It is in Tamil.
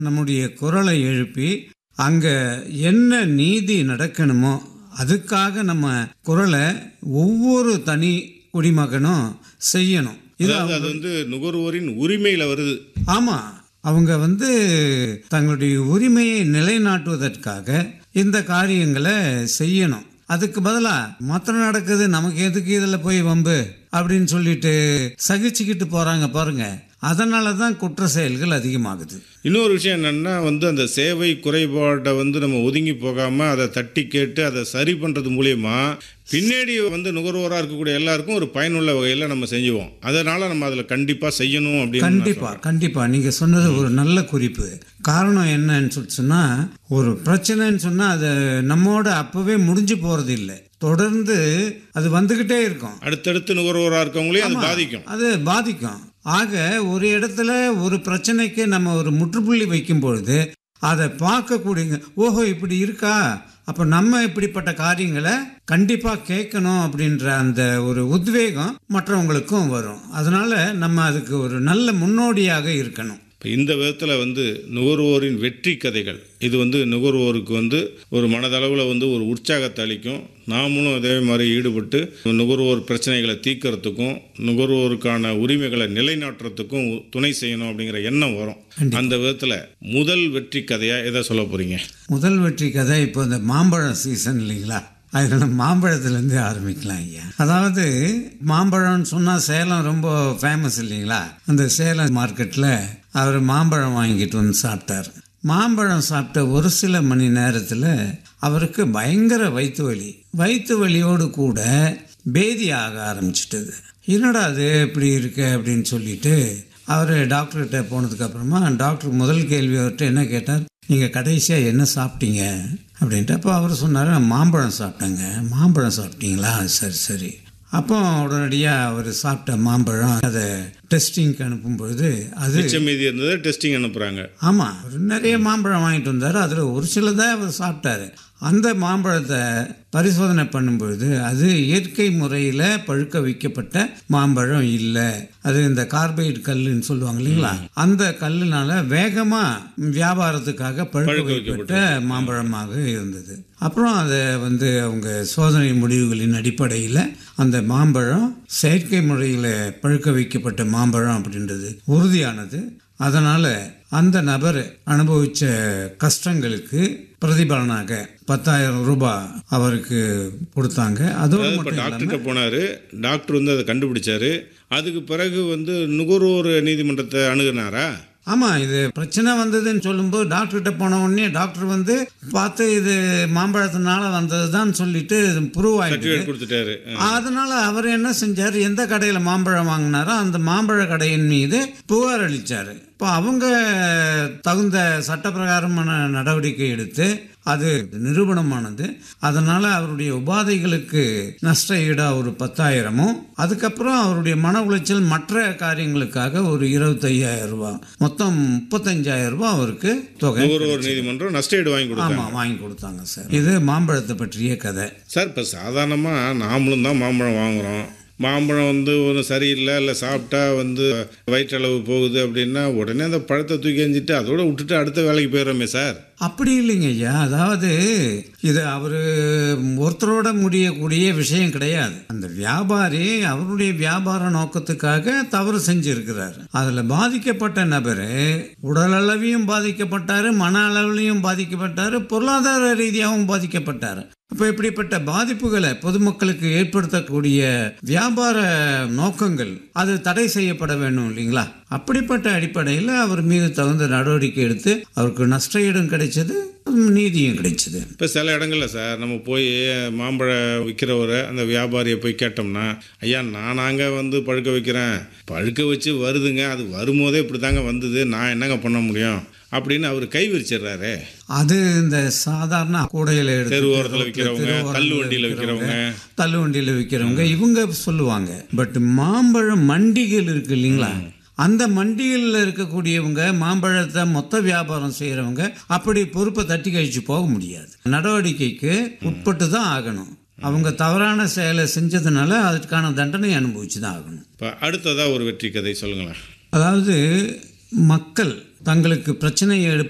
நம்முடைய குரலை எழுப்பி அங்க என்ன நீதி நடக்கணுமோ அதுக்காக நம்ம குரலை ஒவ்வொரு தனி குடிமகனும் செய்யணும் இது அதாவது அது வந்து நுகர்வோரின் உரிமையில வருது ஆமா அவங்க வந்து தங்களுடைய உரிமையை நிலைநாட்டுவதற்காக இந்த காரியங்களை செய்யணும் அதுக்கு பதிலா மொத்தம் நடக்குது நமக்கு எதுக்கு இதில் போய் வம்பு அப்படின்னு சொல்லிட்டு சகிச்சுக்கிட்டு போறாங்க பாருங்க அதனால தான் குற்ற செயல்கள் அதிகமாகுது இன்னொரு விஷயம் என்னன்னா வந்து அந்த சேவை குறைபாட்டை வந்து நம்ம ஒதுங்கி போகாம அதை தட்டி கேட்டு அதை சரி பண்றது மூலியமா பின்னாடி வந்து நுகர்வோரா இருக்கக்கூடிய எல்லாருக்கும் ஒரு பயனுள்ள வகையில நம்ம செஞ்சுவோம் அதனால நம்ம அதுல கண்டிப்பா செய்யணும் அப்படின்னு நான் கண்டிப்பா கண்டிப்பா நீங்க சொன்னது ஒரு நல்ல குறிப்பு காரணம் என்னன்னு சொல்லி சொன்னா ஒரு பிரச்சனைன்னு சொன்னா அது நம்மோட அப்பவே முடிஞ்சு போறது இல்லை தொடர்ந்து அது வந்துகிட்டே இருக்கும் அடுத்தடுத்து நுகர்வோரா இருக்கவங்களையும் அது பாதிக்கும் அது பாதிக்கும் ஆக ஒரு இடத்துல ஒரு பிரச்சனைக்கு நம்ம ஒரு முற்றுப்புள்ளி வைக்கும் பொழுது அதை பார்க்கக்கூடியங்க ஓஹோ இப்படி இருக்கா அப்போ நம்ம இப்படிப்பட்ட காரியங்களை கண்டிப்பாக கேட்கணும் அப்படின்ற அந்த ஒரு உத்வேகம் மற்றவங்களுக்கும் வரும் அதனால நம்ம அதுக்கு ஒரு நல்ல முன்னோடியாக இருக்கணும் இப்போ இந்த விதத்தில் வந்து நுகர்வோரின் வெற்றி கதைகள் இது வந்து நுகர்வோருக்கு வந்து ஒரு மனதளவில் வந்து ஒரு உற்சாகத்தை அளிக்கும் நாமளும் அதே மாதிரி ஈடுபட்டு நுகர்வோர் பிரச்சனைகளை தீர்க்கறதுக்கும் நுகர்வோருக்கான உரிமைகளை நிலைநாட்டுறதுக்கும் துணை செய்யணும் அப்படிங்கிற எண்ணம் வரும் அந்த விதத்தில் முதல் வெற்றி கதையாக எதை சொல்ல போகிறீங்க முதல் வெற்றி கதை இப்போ இந்த மாம்பழம் சீசன் இல்லைங்களா அதனால மாம்பழத்துலேருந்து ஆரம்பிக்கலாம் ஐயா அதாவது மாம்பழம்னு சொன்னால் சேலம் ரொம்ப ஃபேமஸ் இல்லைங்களா அந்த சேலம் மார்க்கெட்டில் அவர் மாம்பழம் வாங்கிட்டு வந்து சாப்பிட்டார் மாம்பழம் சாப்பிட்ட ஒரு சில மணி நேரத்தில் அவருக்கு பயங்கர வயிற்று வலி வயிற்று வலியோடு கூட பேதி ஆக ஆரம்பிச்சிட்டது என்னடா அது இப்படி இருக்கு அப்படின்னு சொல்லிட்டு அவர் டாக்டர்கிட்ட போனதுக்கு அப்புறமா டாக்டர் முதல் கேள்வி அவர்கிட்ட என்ன கேட்டார் நீங்கள் கடைசியாக என்ன சாப்பிட்டீங்க அப்படின்ட்டு அப்போ அவர் சொன்னார் நான் மாம்பழம் சாப்பிட்டேங்க மாம்பழம் சாப்பிட்டீங்களா சரி சரி அப்போ உடனடியாக அவர் சாப்பிட்ட மாம்பழம் அதை டெஸ்டிங்க்கு அனுப்பும் பொழுது அது மிச்சம் மீதி இருந்ததை டெஸ்டிங் அனுப்புகிறாங்க ஆமாம் அவர் நிறைய மாம்பழம் வாங்கிட்டு வந்தார் அதில் ஒரு சிலதை அவர் சாப்பிட்டாரு அந்த மாம்பழத்தை பரிசோதனை பண்ணும்பொழுது அது இயற்கை முறையில் பழுக்க வைக்கப்பட்ட மாம்பழம் இல்லை அது இந்த கார்பைடு கல்லுன்னு சொல்லுவாங்க இல்லைங்களா அந்த கல்லுனால வேகமாக வியாபாரத்துக்காக பழுக்க வைக்கப்பட்ட மாம்பழமாக இருந்தது அப்புறம் அதை வந்து அவங்க சோதனை முடிவுகளின் அடிப்படையில் அந்த மாம்பழம் செயற்கை முறையில் பழுக்க வைக்கப்பட்ட மாம்பழம் அப்படின்றது உறுதியானது அதனால் அந்த நபர் அனுபவித்த கஷ்டங்களுக்கு பிரதிபலனாக பத்தாயிரம் ரூபாய் அவருக்கு கொடுத்தாங்க அதோடு இப்போ மட்டும் டாக்டர்கிட்ட போனார் டாக்டர் வந்து அதை கண்டுபிடிச்சாரு அதுக்கு பிறகு வந்து நுகர்வோர் நீதிமன்றத்தை அணுகுனாரா ஆமாம் இது பிரச்சனை வந்ததுன்னு சொல்லும்போது டாக்டர்கிட்ட போன உடனே டாக்டர் வந்து பார்த்து இது மாம்பழத்தினால வந்தது தான் சொல்லிட்டு ப்ரூவ் ஆயிடுது சர்டிஃபிகேட் கொடுத்துட்டாரு அதனால அவர் என்ன செஞ்சார் எந்த கடையில் மாம்பழம் வாங்கினாரோ அந்த மாம்பழ கடையின் மீது புகார் அளித்தார் இப்போ அவங்க தகுந்த சட்டப்பிரகாரமான நடவடிக்கை எடுத்து அது நிரூபணமானது அதனால அவருடைய உபாதைகளுக்கு நஷ்ட ஈடா ஒரு பத்தாயிரமும் அதுக்கப்புறம் அவருடைய மன உளைச்சல் மற்ற காரியங்களுக்காக ஒரு இருபத்தையாயிரம் ரூபாய் மொத்தம் முப்பத்தஞ்சாயிரம் ரூபாய் அவருக்கு தொகை நுகர்வோர் நீதிமன்றம் நஷ்டஈடு வாங்கி கொடுத்தாங்க ஆமா வாங்கி கொடுத்தாங்க சார் இது மாம்பழத்தை பற்றிய கதை சார் இப்போ சாதாரணமாக நாமளும் தான் மாம்பழம் வாங்குகிறோம் மாம்பழம் வந்து ஒன்றும் சரியில்லை இல்லை சாப்பிட்டா வந்து வயிற்றளவு போகுது அப்படின்னா உடனே அந்த பழத்தை தூக்கி எறிஞ்சிட்டு அதோட விட்டுட்டு அடுத்த வேலைக்கு போயிடுறோமே சார் அப்படி இல்லைங்க ஐயா அதாவது இது அவர் ஒருத்தரோட முடியக்கூடிய விஷயம் கிடையாது அந்த வியாபாரி அவருடைய வியாபார நோக்கத்துக்காக தவறு செஞ்சிருக்கிறார் அதில் பாதிக்கப்பட்ட நபர் உடல் அளவையும் பாதிக்கப்பட்டார் மன அளவிலையும் பாதிக்கப்பட்டார் பொருளாதார ரீதியாகவும் பாதிக்கப்பட்டார் அப்போ இப்படிப்பட்ட பாதிப்புகளை பொதுமக்களுக்கு ஏற்படுத்தக்கூடிய வியாபார நோக்கங்கள் அது தடை செய்யப்பட வேண்டும் இல்லைங்களா அப்படிப்பட்ட அடிப்படையில் அவர் மீது தகுந்த நடவடிக்கை எடுத்து அவருக்கு நஷ்டஈடும் கிடைச்சது நீதியும் கிடைச்சது இப்போ சில இடங்கள்ல சார் நம்ம போய் மாம்பழம் விற்கிறவரை அந்த வியாபாரியை போய் கேட்டோம்னா ஐயா நானாங்க வந்து பழுக்க வைக்கிறேன் பழுக்க வச்சு வருதுங்க அது வரும்போதே இப்படி தாங்க வந்தது நான் என்னங்க பண்ண முடியும் அப்படின்னு அவர் கை விரிச்சிடுறாரு அது இந்த சாதாரண கூடையில எடுத்து தெரு ஓரத்தில் விற்கிறவங்க தள்ளு வண்டியில் விற்கிறவங்க தள்ளு வண்டியில் விற்கிறவங்க இவங்க சொல்லுவாங்க பட் மாம்பழம் மண்டிகள் இருக்கு இல்லைங்களா அந்த மண்டிகளில் இருக்கக்கூடியவங்க மாம்பழத்தை மொத்த வியாபாரம் செய்கிறவங்க அப்படி பொறுப்பை தட்டி கழிச்சு போக முடியாது நடவடிக்கைக்கு உட்பட்டு தான் ஆகணும் அவங்க தவறான செயலை செஞ்சதுனால அதுக்கான தண்டனை அனுபவிச்சு தான் ஆகணும் இப்போ அடுத்ததாக ஒரு வெற்றி கதை சொல்லுங்களேன் அதாவது மக்கள் தங்களுக்கு பிரச்சனையை